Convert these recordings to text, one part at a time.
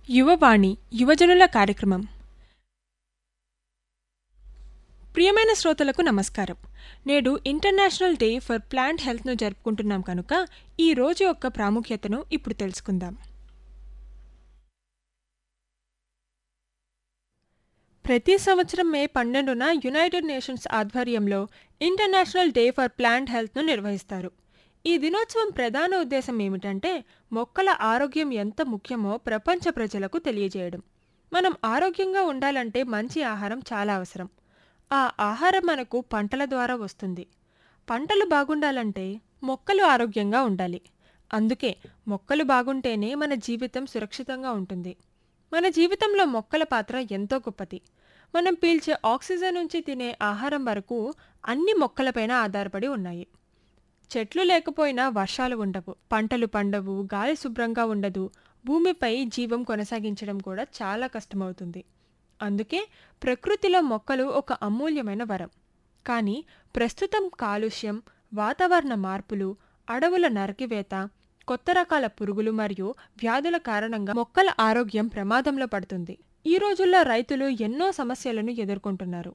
యువవాణి యువజనుల కార్యక్రమం ప్రియమైన శ్రోతలకు నమస్కారం నేడు ఇంటర్నేషనల్ డే ఫర్ ప్లాంట్ హెల్త్ను జరుపుకుంటున్నాం కనుక ఈ రోజు యొక్క ప్రాముఖ్యతను ఇప్పుడు తెలుసుకుందాం ప్రతి సంవత్సరం మే పన్నెండున యునైటెడ్ నేషన్స్ ఆధ్వర్యంలో ఇంటర్నేషనల్ డే ఫర్ ప్లాంట్ హెల్త్ను నిర్వహిస్తారు ఈ దినోత్సవం ప్రధాన ఉద్దేశం ఏమిటంటే మొక్కల ఆరోగ్యం ఎంత ముఖ్యమో ప్రపంచ ప్రజలకు తెలియజేయడం మనం ఆరోగ్యంగా ఉండాలంటే మంచి ఆహారం చాలా అవసరం ఆ ఆహారం మనకు పంటల ద్వారా వస్తుంది పంటలు బాగుండాలంటే మొక్కలు ఆరోగ్యంగా ఉండాలి అందుకే మొక్కలు బాగుంటేనే మన జీవితం సురక్షితంగా ఉంటుంది మన జీవితంలో మొక్కల పాత్ర ఎంతో గొప్పది మనం పీల్చే ఆక్సిజన్ నుంచి తినే ఆహారం వరకు అన్ని మొక్కలపైన ఆధారపడి ఉన్నాయి చెట్లు లేకపోయినా వర్షాలు ఉండవు పంటలు పండవు గాలి శుభ్రంగా ఉండదు భూమిపై జీవం కొనసాగించడం కూడా చాలా కష్టమవుతుంది అందుకే ప్రకృతిలో మొక్కలు ఒక అమూల్యమైన వరం కానీ ప్రస్తుతం కాలుష్యం వాతావరణ మార్పులు అడవుల నరికివేత కొత్త రకాల పురుగులు మరియు వ్యాధుల కారణంగా మొక్కల ఆరోగ్యం ప్రమాదంలో పడుతుంది ఈ రోజుల్లో రైతులు ఎన్నో సమస్యలను ఎదుర్కొంటున్నారు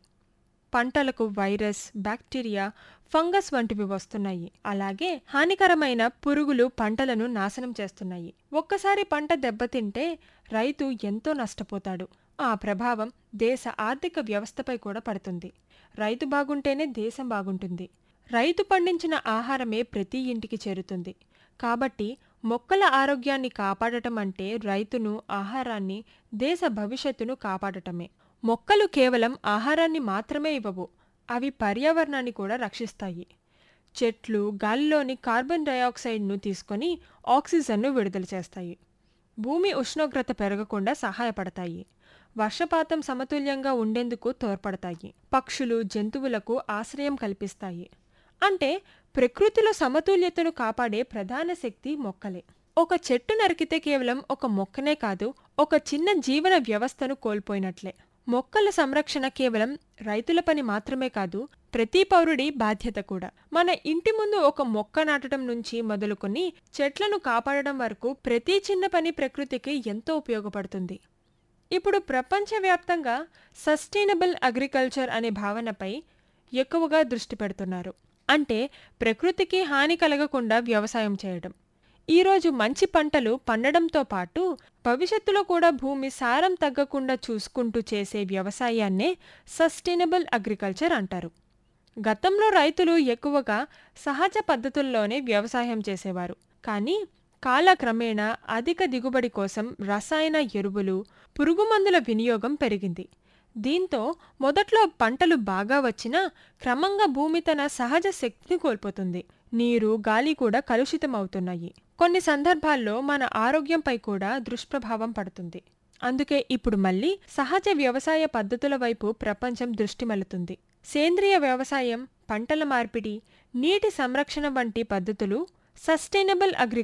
పంటలకు వైరస్ బ్యాక్టీరియా ఫంగస్ వంటివి వస్తున్నాయి అలాగే హానికరమైన పురుగులు పంటలను నాశనం చేస్తున్నాయి ఒక్కసారి పంట దెబ్బతింటే రైతు ఎంతో నష్టపోతాడు ఆ ప్రభావం దేశ ఆర్థిక వ్యవస్థపై కూడా పడుతుంది రైతు బాగుంటేనే దేశం బాగుంటుంది రైతు పండించిన ఆహారమే ప్రతి ఇంటికి చేరుతుంది కాబట్టి మొక్కల ఆరోగ్యాన్ని కాపాడటం అంటే రైతును ఆహారాన్ని దేశ భవిష్యత్తును కాపాడటమే మొక్కలు కేవలం ఆహారాన్ని మాత్రమే ఇవ్వవు అవి పర్యావరణాన్ని కూడా రక్షిస్తాయి చెట్లు గాలిలోని కార్బన్ డయాక్సైడ్ను తీసుకొని ఆక్సిజన్ను విడుదల చేస్తాయి భూమి ఉష్ణోగ్రత పెరగకుండా సహాయపడతాయి వర్షపాతం సమతుల్యంగా ఉండేందుకు తోడ్పడతాయి పక్షులు జంతువులకు ఆశ్రయం కల్పిస్తాయి అంటే ప్రకృతిలో సమతుల్యతను కాపాడే ప్రధాన శక్తి మొక్కలే ఒక చెట్టు నరికితే కేవలం ఒక మొక్కనే కాదు ఒక చిన్న జీవన వ్యవస్థను కోల్పోయినట్లే మొక్కల సంరక్షణ కేవలం రైతుల పని మాత్రమే కాదు ప్రతి పౌరుడి బాధ్యత కూడా మన ఇంటి ముందు ఒక మొక్క నాటడం నుంచి మొదలుకొని చెట్లను కాపాడడం వరకు ప్రతి చిన్న పని ప్రకృతికి ఎంతో ఉపయోగపడుతుంది ఇప్పుడు ప్రపంచవ్యాప్తంగా సస్టైనబుల్ అగ్రికల్చర్ అనే భావనపై ఎక్కువగా దృష్టి పెడుతున్నారు అంటే ప్రకృతికి హాని కలగకుండా వ్యవసాయం చేయడం ఈరోజు మంచి పంటలు పండడంతో పాటు భవిష్యత్తులో కూడా భూమి సారం తగ్గకుండా చూసుకుంటూ చేసే వ్యవసాయాన్నే సస్టైనబుల్ అగ్రికల్చర్ అంటారు గతంలో రైతులు ఎక్కువగా సహజ పద్ధతుల్లోనే వ్యవసాయం చేసేవారు కానీ కాలక్రమేణా అధిక దిగుబడి కోసం రసాయన ఎరువులు పురుగుమందుల వినియోగం పెరిగింది దీంతో మొదట్లో పంటలు బాగా వచ్చినా క్రమంగా భూమి తన సహజ శక్తిని కోల్పోతుంది నీరు గాలి కూడా కలుషితం అవుతున్నాయి కొన్ని సందర్భాల్లో మన ఆరోగ్యంపై కూడా దుష్ప్రభావం పడుతుంది అందుకే ఇప్పుడు మళ్ళీ సహజ వ్యవసాయ పద్ధతుల వైపు ప్రపంచం దృష్టి మల్లుతుంది సేంద్రియ వ్యవసాయం పంటల మార్పిడి నీటి సంరక్షణ వంటి పద్ధతులు సస్టైనబుల్ అగ్రి